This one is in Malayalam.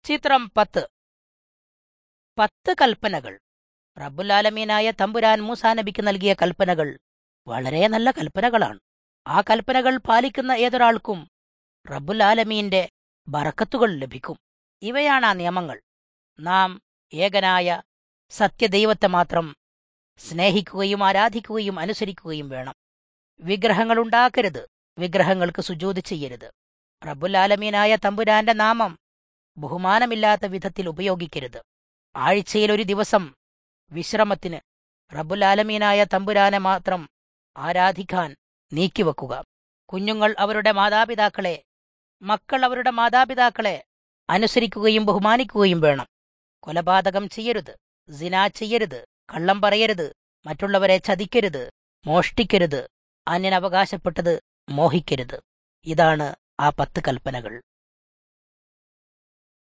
ചിത്രം പത്ത് പത്ത് കൽപ്പനകൾ റബ്ബുലാലമീനായ തമ്പുരാൻ മൂസാ നബിക്ക് നൽകിയ കൽപ്പനകൾ വളരെ നല്ല കൽപ്പനകളാണ് ആ കൽപ്പനകൾ പാലിക്കുന്ന ഏതൊരാൾക്കും റബ്ബുലാലമീന്റെ ബറക്കത്തുകൾ ലഭിക്കും ഇവയാണ് ആ നിയമങ്ങൾ നാം ഏകനായ സത്യദൈവത്തെ മാത്രം സ്നേഹിക്കുകയും ആരാധിക്കുകയും അനുസരിക്കുകയും വേണം വിഗ്രഹങ്ങൾ ഉണ്ടാക്കരുത് വിഗ്രഹങ്ങൾക്ക് സുജൂത് ചെയ്യരുത് റബ്ബുലാലമീനായ തമ്പുരാന്റെ നാമം ബഹുമാനമില്ലാത്ത വിധത്തിൽ ഉപയോഗിക്കരുത് ആഴ്ചയിൽ ഒരു ദിവസം വിശ്രമത്തിന് റബ്ബുലാലമീനായ തമ്പുരാനെ മാത്രം ആരാധിക്കാൻ നീക്കിവെക്കുക കുഞ്ഞുങ്ങൾ അവരുടെ മാതാപിതാക്കളെ മക്കൾ അവരുടെ മാതാപിതാക്കളെ അനുസരിക്കുകയും ബഹുമാനിക്കുകയും വേണം കൊലപാതകം ചെയ്യരുത് സിനാ ചെയ്യരുത് കള്ളം പറയരുത് മറ്റുള്ളവരെ ചതിക്കരുത് മോഷ്ടിക്കരുത് അന്യനവകാശപ്പെട്ടത് മോഹിക്കരുത് ഇതാണ് ആ പത്ത് കൽപ്പനകൾ